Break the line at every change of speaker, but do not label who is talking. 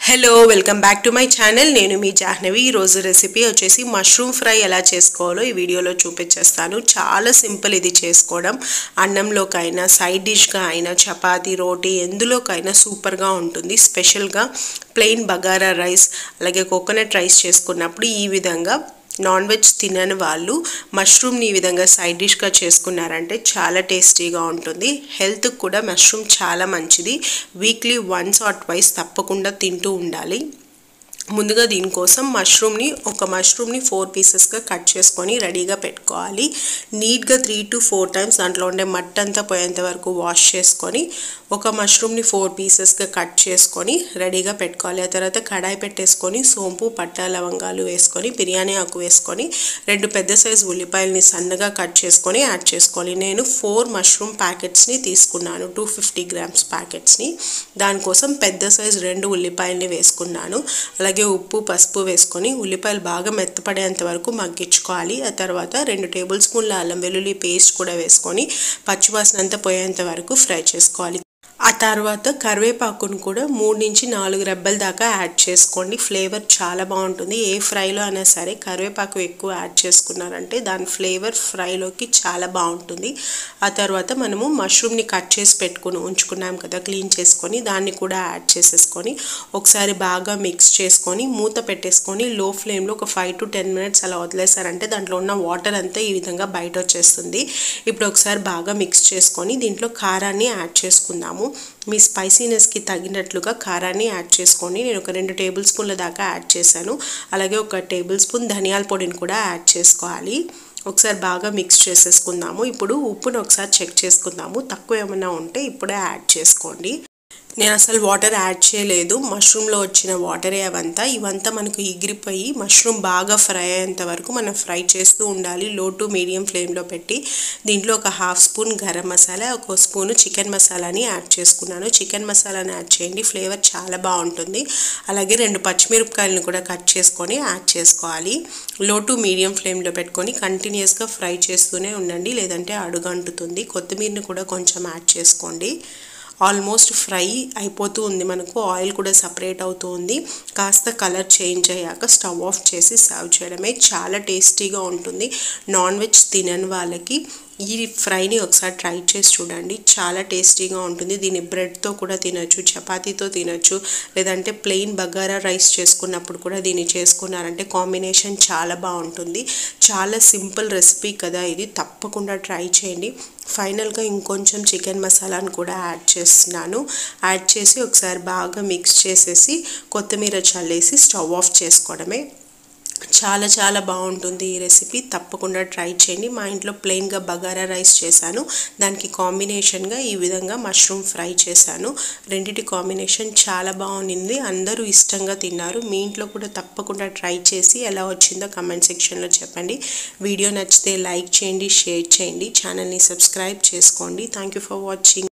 hello welcome back to my channel నేను మీ జాహ్నవి ఈరోజు రెసిపీ వచ్చేసి మష్రూమ్ ఫ్రై ఎలా చేసుకోవాలో ఈ వీడియోలో చూపించేస్తాను చాలా సింపుల్ ఇది చేసుకోవడం అన్నంలోకైనా సైడ్ డిష్గా అయినా చపాతీ రోటీ ఎందులోకైనా సూపర్గా ఉంటుంది స్పెషల్గా ప్లెయిన్ బగారా రైస్ అలాగే కోకోనట్ రైస్ చేసుకున్నప్పుడు ఈ విధంగా నాన్ వెజ్ తినని వాళ్ళు మష్రూమ్ని ఈ విధంగా సైడ్ డిష్గా చేసుకున్నారంటే చాలా టేస్టీగా ఉంటుంది హెల్త్కి కూడా మష్రూమ్ చాలా మంచిది వీక్లీ వన్స్ ఆర్ ట్వైస్ తప్పకుండా తింటూ ఉండాలి ముందుగా దీనికోసం మష్రూమ్ని ఒక మష్రూమ్ని ఫోర్ పీసెస్గా కట్ చేసుకొని రెడీగా పెట్టుకోవాలి నీట్గా త్రీ టు ఫోర్ టైమ్స్ దాంట్లో ఉండే మట్టి అంతా పోయేంత వరకు వాష్ చేసుకొని ఒక మష్రూమ్ని ఫోర్ పీసెస్గా కట్ చేసుకొని రెడీగా పెట్టుకోవాలి ఆ తర్వాత కడాయి పెట్టేసుకొని సోంపు పట్టా లవంగాలు వేసుకొని బిర్యానీ ఆకు వేసుకొని రెండు పెద్ద సైజు ఉల్లిపాయలని సన్నగా కట్ చేసుకొని యాడ్ చేసుకోవాలి నేను ఫోర్ మష్రూమ్ ప్యాకెట్స్ని తీసుకున్నాను టూ ఫిఫ్టీ గ్రామ్స్ ప్యాకెట్స్ని దానికోసం పెద్ద సైజు రెండు ఉల్లిపాయలని వేసుకున్నాను అలాగే ఉప్పు పసుపు వేసుకొని ఉల్లిపాయలు బాగా మెత్తపడేంత వరకు మగ్గించుకోవాలి ఆ తర్వాత రెండు టేబుల్ స్పూన్ల అల్లం వెల్లుల్లి పేస్ట్ కూడా వేసుకొని పచ్చివాసన అంతా పోయేంత వరకు ఫ్రై చేసుకోవాలి ఆ తర్వాత కరివేపాకును కూడా మూడు నుంచి నాలుగు రెబ్బల దాకా యాడ్ చేసుకోండి ఫ్లేవర్ చాలా బాగుంటుంది ఏ ఫ్రైలో అయినా సరే కరివేపాకు ఎక్కువ యాడ్ చేసుకున్నారంటే దాని ఫ్లేవర్ ఫ్రైలోకి చాలా బాగుంటుంది ఆ తర్వాత మనము మష్రూమ్ని కట్ చేసి పెట్టుకుని ఉంచుకున్నాం కదా క్లీన్ చేసుకొని దాన్ని కూడా యాడ్ చేసేసుకొని ఒకసారి బాగా మిక్స్ చేసుకొని మూత పెట్టేసుకొని లో ఫ్లేమ్లో ఒక ఫైవ్ టు టెన్ మినిట్స్ అలా వదిలేసారంటే దాంట్లో ఉన్న వాటర్ అంతా ఈ విధంగా బయట వచ్చేస్తుంది ఇప్పుడు ఒకసారి బాగా మిక్స్ చేసుకొని దీంట్లో కారాన్ని యాడ్ చేసుకుందాము మీ స్పైసీనెస్కి తగినట్లుగా కారాన్ని యాడ్ చేసుకోండి నేను ఒక రెండు టేబుల్ స్పూన్ల దాకా యాడ్ చేశాను అలాగే ఒక టేబుల్ స్పూన్ ధనియాల పొడిని కూడా యాడ్ చేసుకోవాలి ఒకసారి బాగా మిక్స్ చేసేసుకుందాము ఇప్పుడు ఉప్పును ఒకసారి చెక్ చేసుకుందాము తక్కువ ఏమైనా ఉంటే ఇప్పుడే యాడ్ చేసుకోండి నేను అసలు వాటర్ యాడ్ చేయలేదు మష్రూమ్లో వచ్చిన వాటరే అవంతా ఇవంతా మనకు ఎగిరిపోయి మష్రూమ్ బాగా ఫ్రై అయ్యేంత వరకు మనం ఫ్రై చేస్తూ ఉండాలి లో టు మీడియం ఫ్లేమ్లో పెట్టి దీంట్లో ఒక హాఫ్ స్పూన్ గరం మసాలా ఒక స్పూను చికెన్ మసాలాని యాడ్ చేసుకున్నాను చికెన్ మసాలాని యాడ్ చేయండి ఫ్లేవర్ చాలా బాగుంటుంది అలాగే రెండు పచ్చిమిరపకాయలను కూడా కట్ చేసుకొని యాడ్ చేసుకోవాలి లో టు మీడియం ఫ్లేమ్లో పెట్టుకొని కంటిన్యూస్గా ఫ్రై చేస్తూనే ఉండండి లేదంటే అడుగంటుతుంది కొత్తిమీరని కూడా కొంచెం యాడ్ చేసుకోండి ఆల్మోస్ట్ ఫ్రై అయిపోతూ ఉంది మనకు ఆయిల్ కూడా సపరేట్ అవుతూ ఉంది కాస్త కలర్ చేంజ్ అయ్యాక స్టవ్ ఆఫ్ చేసి సర్వ్ చేయడమే చాలా టేస్టీగా ఉంటుంది నాన్ వెజ్ తినని వాళ్ళకి ఈ ఫ్రైని ఒకసారి ట్రై చేసి చూడండి చాలా టేస్టీగా ఉంటుంది దీన్ని బ్రెడ్తో కూడా తినచ్చు చపాతీతో తినచ్చు లేదంటే ప్లెయిన్ బగారా రైస్ చేసుకున్నప్పుడు కూడా దీన్ని చేసుకున్నారంటే కాంబినేషన్ చాలా బాగుంటుంది చాలా సింపుల్ రెసిపీ కదా ఇది తప్పకుండా ట్రై చేయండి ఫైనల్గా ఇంకొంచెం చికెన్ మసాలాను కూడా యాడ్ చేస్తున్నాను యాడ్ చేసి ఒకసారి బాగా మిక్స్ చేసేసి కొత్తిమీర చల్లేసి స్టవ్ ఆఫ్ చేసుకోవడమే చాలా చాలా బాగుంటుంది ఈ రెసిపీ తప్పకుండా ట్రై చేయండి మా ఇంట్లో ప్లెయిన్గా బగారా రైస్ చేశాను దానికి కాంబినేషన్గా ఈ విధంగా మష్రూమ్ ఫ్రై చేశాను రెండిటి కాంబినేషన్ చాలా బాగుంది అందరూ ఇష్టంగా తిన్నారు మీ ఇంట్లో కూడా తప్పకుండా ట్రై చేసి ఎలా వచ్చిందో కమెంట్ సెక్షన్లో చెప్పండి వీడియో నచ్చితే లైక్ చేయండి షేర్ చేయండి ఛానల్ని సబ్స్క్రైబ్ చేసుకోండి థ్యాంక్ యూ ఫర్ వాచింగ్